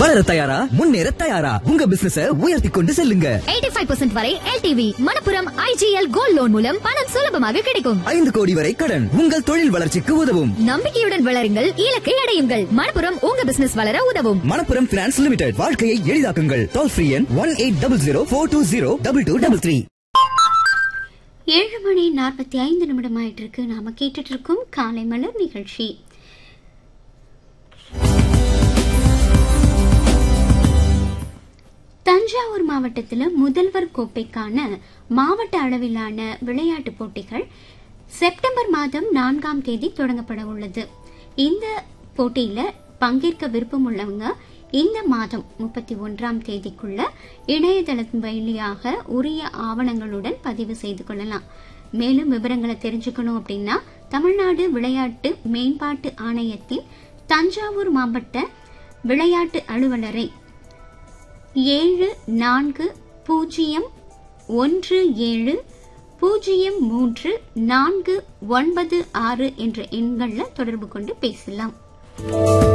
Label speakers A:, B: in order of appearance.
A: வளர தயாரா முன்னேற தயாரா உங்க பிசினஸ உயர்த்தி கொண்டு செல்லுங்க
B: 85% வரை LTV Manappuram IGL gold loan மூலம் பணம் சுலபமாக கிடைக்கும்
A: ஐந்து கோடி வரை கடன் உங்கள் தொழில் வளர்ச்சிக்கு உதவும்
B: நம்பிக்கையுடன் வளருங்கள் இலக்கை அடையுங்கள் மணப்புரம் உங்க பிசினஸ் வளர உதவும்
A: மணப்புரம் பினான்ஸ் லிமிடெட் வாழ்க்கையை எளிதாக்குங்கள் டோல் ஃப்ரீ எண் one eight double zero four two zero double two double three
C: ஏழு மணி நாற்பத்தி ஐந்து நிமிடம் ஆயிட்டு இருக்கு நாம கேட்டுட்டு இருக்கோம் காலை மலர் நிகழ்ச்சி தஞ்சாவூர் மாவட்டத்தில் முதல்வர் கோப்பைக்கான மாவட்ட அளவிலான விளையாட்டுப் போட்டிகள் செப்டம்பர் மாதம் நான்காம் தேதி தொடங்கப்பட உள்ளது இந்த போட்டியில பங்கேற்க விருப்பம் உள்ளவங்க இந்த மாதம் முப்பத்தி ஒன்றாம் தேதிக்குள்ள இணையதளத்தின் வழியாக உரிய ஆவணங்களுடன் பதிவு செய்து கொள்ளலாம் மேலும் விவரங்களை தெரிஞ்சுக்கணும் அப்படின்னா தமிழ்நாடு விளையாட்டு மேம்பாட்டு ஆணையத்தின் தஞ்சாவூர் மாவட்ட விளையாட்டு அலுவலரை ஏழு நான்கு பூஜ்ஜியம் ஒன்று ஏழு பூஜ்ஜியம் மூன்று நான்கு ஒன்பது ஆறு என்ற எண்களில் தொடர்பு கொண்டு பேசலாம்